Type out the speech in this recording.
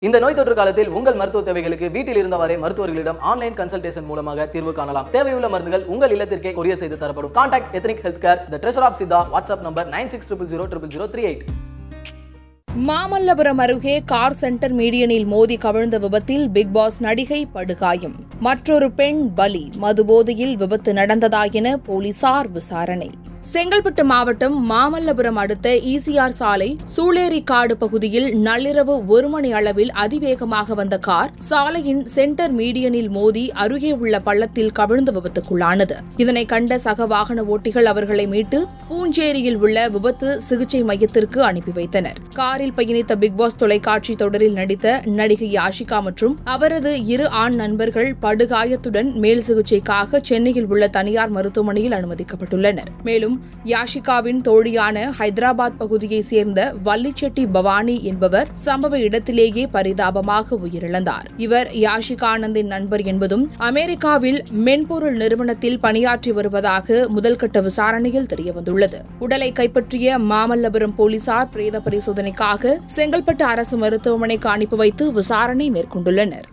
இந்த நோய் தொற்று காலத்தில் உங்கள் மருத்துவ தேவைகளுக்கு வீட்டில் இருந்தவாறே மருத்துவர்களிடம் ஆன்லைன் கன்சல்டேஷன் மூலமாக தீர்வு காணலாம் தேவையுள்ள மருந்துகள் உங்கள் இல்லத்திற்கே கொரியர் செய்து தரப்படும் contact ethnic health care the treasure of Siddha WhatsApp number nine six triple zero triple zero three eight Mamallapuram அருகே கார் சென்டர் மீடியனில் மோதி கவிழ்ந்த விபத்தில் பிக் பாஸ் நடிகை படுகாயம் மற்றொரு பெண் பலி மதுபோதையில் விபத்து நடந்ததா என போலீசார் விசாரணை செங்கல்பட்டு மாவட்டம் மாமல்லபுரம் அடுத்த ஈசிஆர் சாலை சூளேரிக்காடு பகுதியில் நள்ளிரவு ஒரு மணி அளவில் அதிவேகமாக வந்த கார் சாலையின் சென்டர் மீடியனில் மோதி அருகே உள்ள பள்ளத்தில் கவிழ்ந்து விபத்துக்குள்ளானது இதனை கண்ட சக வாகன ஓட்டிகள் அவர்களை மீட்டு பூஞ்சேரியில் உள்ள விபத்து சிகிச்சை மையத்திற்கு அனுப்பி வைத்தனர் காரில் பயணித்த பிக்பாஸ் தொலைக்காட்சி தொடரில் நடித்த நடிகை யாஷிகா மற்றும் அவரது இரு ஆண் நண்பர்கள் படுகாயத்துடன் மேல் சிகிச்சைக்காக சென்னையில் உள்ள தனியார் மருத்துவமனையில் அனுமதிக்கப்பட்டுள்ளனர் மேலும் யாஷிகாவின் தோழியான ஹைதராபாத் பகுதியைச் சேர்ந்த வள்ளிச்செட்டி பவானி என்பவர் சம்பவ இடத்திலேயே பரிதாபமாக உயிரிழந்தார் இவர் யாஷிகா ஆனந்தின் நண்பர் என்பதும் அமெரிக்காவில் மென்பொருள் நிறுவனத்தில் பணியாற்றி வருவதாக முதல்கட்ட விசாரணையில் தெரியவந்துள்ளது உடலை கைப்பற்றிய மாமல்லபுரம் போலீசார் பிரேத பரிசோதனைக்காக செங்கல்பட்டு அரசு மருத்துவமனைக்கு அனுப்பி வைத்து விசாரணை மேற்கொண்டுள்ளனர்